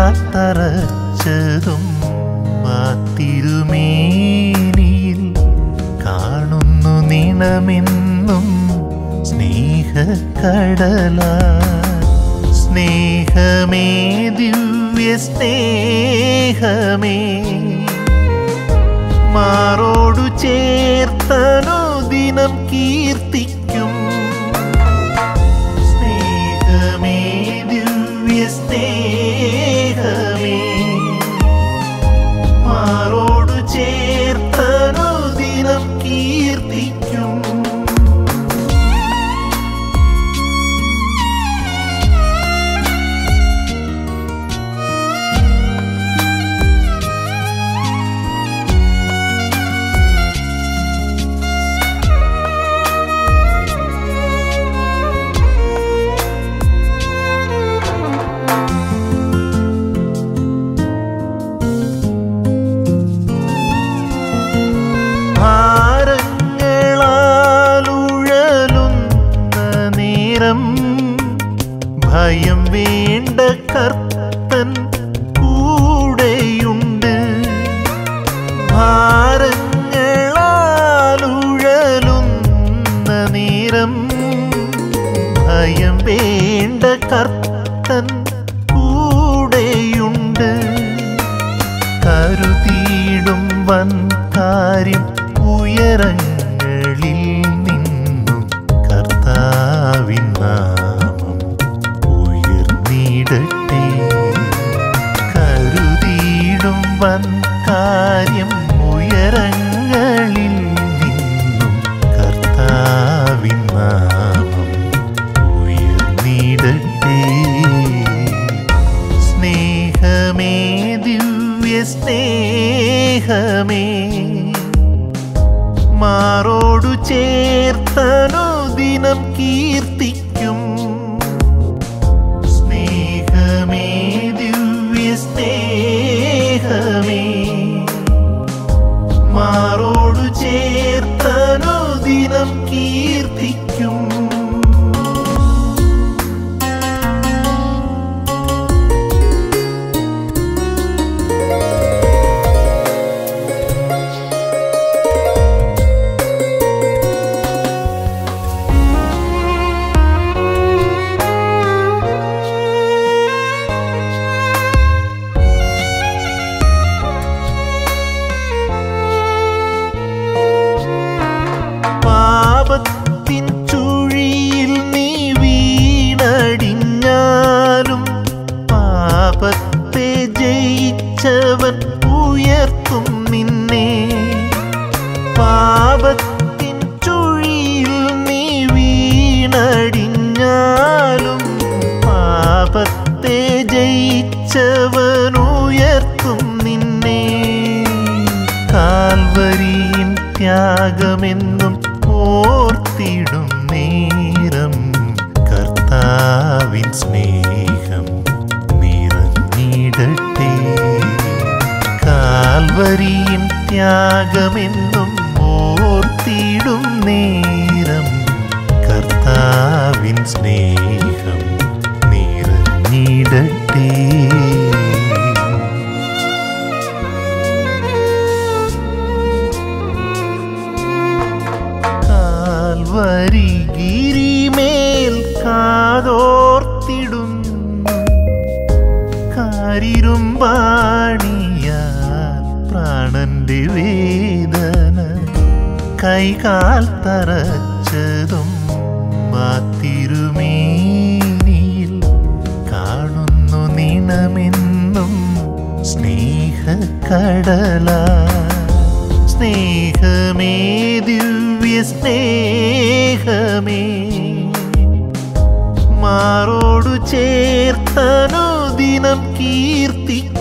തറച്ചതും ആ തിരുമേനിയിൽ കാണുന്നു നിണമെന്നും സ്നേഹക്കടല സ്നേഹമേ ദിവ്യ സ്നേഹമേ മാറോടു ചേർത്തനു ദിനം കീർത്തിക്കും സ്നേഹമേ ദിവ്യ സ്നേഹമേ മാറോടു ചേർത്തനു ദിനം കീർത്തിക്കും ഭാരങ്ങളാലുഴലുന്ന നേരം ഭയം വേണ്ട കർത്തൻ കൂടെയുണ്ട് ഭാരങ്ങളാലുഴലുന്ന നേരം ഭയം വേണ്ട കർത്തൻ കൂടെയുണ്ട് കരുതിയിടും വൻ കാര്യം ഉയരങ്ങളിൽ നിന്നും കർത്താവിൻ നാമം ഉയർന്നിടട്ടെ കരുതിയിടും വൻ കാര്യം ഉയരങ്ങളിൽ നിന്നും കർത്താവിൻ നാമം ഉയർന്നിടട്ടെ സ്നേഹമേ ദിവ്യ സ്നേഹമേ മാറോടു ചേർത്തനു ദിനം കീർത്തിക്കും സ്നേഹമേ ദിവ്യ സ്നേഹമേ മാറോടു ചേർത്തനു ദിനം കീർത്തിക്കും പാപത്തിൻ ചുഴിയിൽ നീ വീണടിഞ്ഞാലും പാപത്തെ ജയിച്ചവൻ ഉയർത്തും നിന്നെ പാപത്തിൻ ചുഴിയിൽ നീ വീണടിഞ്ഞാലും പാപത്തെ ജയിച്ചവൻ ഉയർത്തും നിന്നെ കാൽവരിயின் ത്യാഗമെന്നും ഓർത്തിടും നേരം കർത്താവിൻ സ്നേഹം നിറഞ്ഞിടട്ടെ കാൽവരിயின் ത്യാഗമെന്നും ഓർത്തിടും നേരം കർത്താവിൻ സ്നേഹം നിറഞ്ഞിടട്ടെ കാൽവരി ഗിരിമേൽ കാതോർത്തിടുന്നു കാരിരുമ്പാണിയാൽ പ്രാണന്റെ വേദന കൈകാൽ തറച്ചതും മാത്തിരുമേനിയിൽ കാണുന്നു നിണമെന്നും സ്നേഹക്കടല സ്നേഹമേ ദിവ്യ സ്നേഹമേ മാറോടു ചേർത്തനു ദിനം കീർത്തിക്കും